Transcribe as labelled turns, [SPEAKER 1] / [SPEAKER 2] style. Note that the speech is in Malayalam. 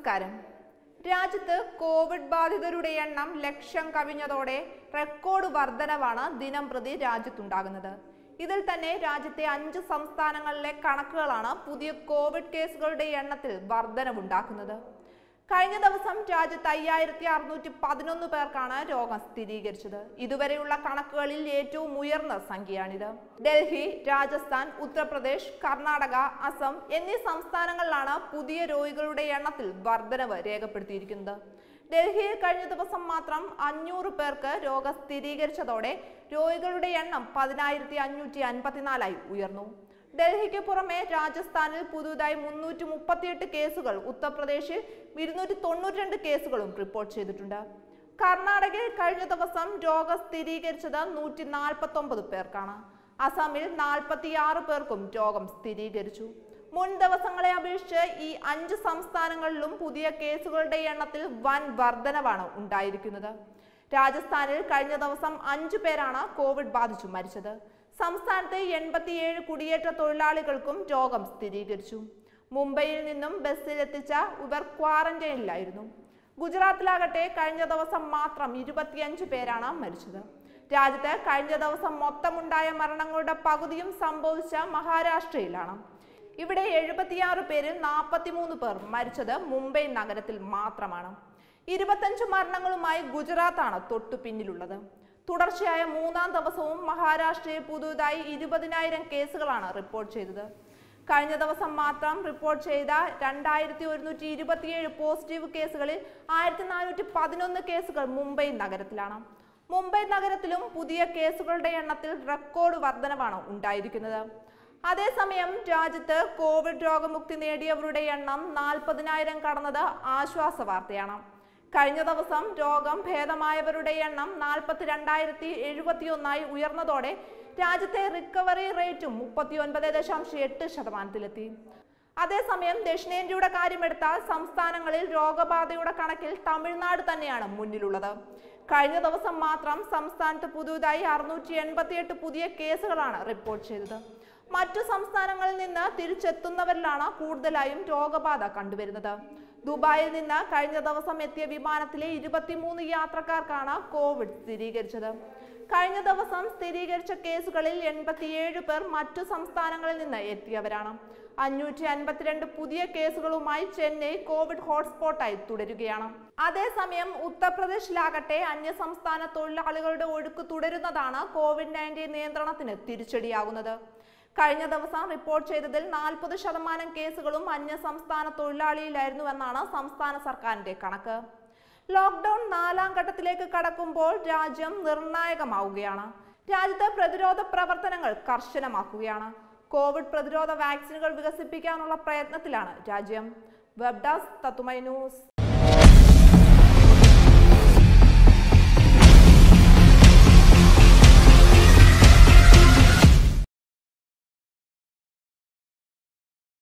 [SPEAKER 1] നമസ്കാരം രാജ്യത്ത് കോവിഡ് ബാധിതരുടെ എണ്ണം ലക്ഷം കവിഞ്ഞതോടെ റെക്കോർഡ് വർധനവാണ് ദിനം പ്രതി രാജ്യത്തുണ്ടാകുന്നത് ഇതിൽ തന്നെ രാജ്യത്തെ അഞ്ച് സംസ്ഥാനങ്ങളിലെ കണക്കുകളാണ് പുതിയ കോവിഡ് കേസുകളുടെ എണ്ണത്തിൽ വർധനവുണ്ടാക്കുന്നത് കഴിഞ്ഞ ദിവസം രാജ്യത്ത് അയ്യായിരത്തി അറുന്നൂറ്റി പതിനൊന്ന് പേർക്കാണ് രോഗം സ്ഥിരീകരിച്ചത് ഇതുവരെയുള്ള കണക്കുകളിൽ ഏറ്റവും ഉയർന്ന സംഖ്യയാണിത് ഡൽഹി രാജസ്ഥാൻ ഉത്തർപ്രദേശ് കർണാടക അസം എന്നീ സംസ്ഥാനങ്ങളിലാണ് പുതിയ രോഗികളുടെ എണ്ണത്തിൽ വർധനവ് രേഖപ്പെടുത്തിയിരിക്കുന്നത് ഡൽഹിയിൽ കഴിഞ്ഞ ദിവസം മാത്രം അഞ്ഞൂറ് പേർക്ക് രോഗം സ്ഥിരീകരിച്ചതോടെ രോഗികളുടെ എണ്ണം പതിനായിരത്തി അഞ്ഞൂറ്റി അൻപത്തിനാലായി ഉയർന്നു ഡൽഹിക്ക് പുറമെ രാജസ്ഥാനിൽ പുതുതായി മുന്നൂറ്റി മുപ്പത്തിയെട്ട് കേസുകൾ ഉത്തർപ്രദേശിൽ ഇരുന്നൂറ്റി തൊണ്ണൂറ്റി രണ്ട് കേസുകളും റിപ്പോർട്ട് ചെയ്തിട്ടുണ്ട് കർണാടകയിൽ കഴിഞ്ഞ ദിവസം രോഗം സ്ഥിരീകരിച്ചത് നൂറ്റി നാൽപ്പത്തി ഒമ്പത് പേർക്കാണ് അസമിൽ നാൽപ്പത്തിയാറ് പേർക്കും രോഗം സ്ഥിരീകരിച്ചു മുൻ ദിവസങ്ങളെ അപേക്ഷിച്ച് ഈ അഞ്ച് സംസ്ഥാനങ്ങളിലും പുതിയ കേസുകളുടെ എണ്ണത്തിൽ വൻ വർധനവാണ് ഉണ്ടായിരിക്കുന്നത് രാജസ്ഥാനിൽ കഴിഞ്ഞ ദിവസം അഞ്ചു പേരാണ് കോവിഡ് ബാധിച്ചു മരിച്ചത് സംസ്ഥാനത്ത് എൺപത്തിയേഴ് കുടിയേറ്റ തൊഴിലാളികൾക്കും രോഗം സ്ഥിരീകരിച്ചു മുംബൈയിൽ നിന്നും ബസ്സിലെത്തിച്ച ഇവർ ക്വാറന്റൈനിലായിരുന്നു ഗുജറാത്തിലാകട്ടെ കഴിഞ്ഞ ദിവസം മാത്രം ഇരുപത്തിയഞ്ച് പേരാണ് മരിച്ചത് രാജ്യത്ത് കഴിഞ്ഞ ദിവസം മൊത്തമുണ്ടായ മരണങ്ങളുടെ പകുതിയും സംഭവിച്ച മഹാരാഷ്ട്രയിലാണ് ഇവിടെ എഴുപത്തിയാറ് പേരിൽ നാൽപ്പത്തിമൂന്ന് പേർ മരിച്ചത് മുംബൈ നഗരത്തിൽ മാത്രമാണ് ഇരുപത്തഞ്ച് മരണങ്ങളുമായി ഗുജറാത്താണ് തൊട്ടു പിന്നിലുള്ളത് തുടർച്ചയായ മൂന്നാം ദിവസവും മഹാരാഷ്ട്രയിൽ പുതുതായി ഇരുപതിനായിരം കേസുകളാണ് റിപ്പോർട്ട് ചെയ്തത് കഴിഞ്ഞ ദിവസം മാത്രം റിപ്പോർട്ട് ചെയ്ത രണ്ടായിരത്തി ഒരുന്നൂറ്റി ഇരുപത്തിയേഴ് പോസിറ്റീവ് കേസുകളിൽ ആയിരത്തി നാനൂറ്റി പതിനൊന്ന് കേസുകൾ മുംബൈ നഗരത്തിലാണ് മുംബൈ നഗരത്തിലും പുതിയ കേസുകളുടെ എണ്ണത്തിൽ റെക്കോർഡ് വർധനവാണ് ഉണ്ടായിരിക്കുന്നത് അതേസമയം രാജ്യത്ത് കോവിഡ് രോഗമുക്തി നേടിയവരുടെ എണ്ണം നാൽപ്പതിനായിരം കടന്നത് ആശ്വാസ വാർത്തയാണ് കഴിഞ്ഞ ദിവസം രോഗം ഭേദമായവരുടെ എണ്ണം നാൽപ്പത്തി രണ്ടായിരത്തി എഴുപത്തിയൊന്നായി ഉയർന്നതോടെ രാജ്യത്തെ റിക്കവറി റേറ്റും മുപ്പത്തി ഒൻപത് ദശാംശം എട്ട് ശതമാനത്തിലെത്തി അതേസമയം ദക്ഷിണേന്ത്യയുടെ കാര്യമെടുത്താൽ സംസ്ഥാനങ്ങളിൽ രോഗബാധയുടെ കണക്കിൽ തമിഴ്നാട് തന്നെയാണ് മുന്നിലുള്ളത് കഴിഞ്ഞ ദിവസം മാത്രം സംസ്ഥാനത്ത് പുതുതായി അറുന്നൂറ്റി എൺപത്തിയെട്ട് പുതിയ കേസുകളാണ് റിപ്പോർട്ട് ചെയ്തത് മറ്റു സംസ്ഥാനങ്ങളിൽ നിന്ന് തിരിച്ചെത്തുന്നവരിലാണ് കൂടുതലായും രോഗബാധ കണ്ടുവരുന്നത് ദുബായിൽ നിന്ന് കഴിഞ്ഞ ദിവസം എത്തിയ വിമാനത്തിലെ ഇരുപത്തിമൂന്ന് യാത്രക്കാർക്കാണ് കോവിഡ് സ്ഥിരീകരിച്ചത് കഴിഞ്ഞ ദിവസം സ്ഥിരീകരിച്ച കേസുകളിൽ എൺപത്തിയേഴ് പേർ മറ്റു സംസ്ഥാനങ്ങളിൽ നിന്ന് എത്തിയവരാണ് അഞ്ഞൂറ്റി അൻപത്തിരണ്ട് പുതിയ കേസുകളുമായി ചെന്നൈ കോവിഡ് ഹോട്ട്സ്പോട്ടായി തുടരുകയാണ് അതേസമയം ഉത്തർപ്രദേശിലാകട്ടെ അന്യസംസ്ഥാന തൊഴിലാളികളുടെ ഒഴുക്ക് തുടരുന്നതാണ് കോവിഡ് നയൻറ്റീൻ നിയന്ത്രണത്തിന് തിരിച്ചടിയാകുന്നത് കഴിഞ്ഞ ദിവസം റിപ്പോർട്ട് ചെയ്തതിൽ നാൽപ്പത് ശതമാനം കേസുകളും അന്യസംസ്ഥാന തൊഴിലാളിയിലായിരുന്നുവെന്നാണ് സംസ്ഥാന സർക്കാരിന്റെ കണക്ക് ലോക്ക്ഡൌൺ നാലാം ഘട്ടത്തിലേക്ക് കടക്കുമ്പോൾ രാജ്യം നിർണായകമാവുകയാണ് രാജ്യത്തെ പ്രതിരോധ പ്രവർത്തനങ്ങൾ കർശനമാക്കുകയാണ് കോവിഡ് പ്രതിരോധ വാക്സിനുകൾ വികസിപ്പിക്കാനുള്ള പ്രയത്നത്തിലാണ് രാജ്യം വെബ് ഡെസ്ക് തത്തുമൈ ന്യൂസ്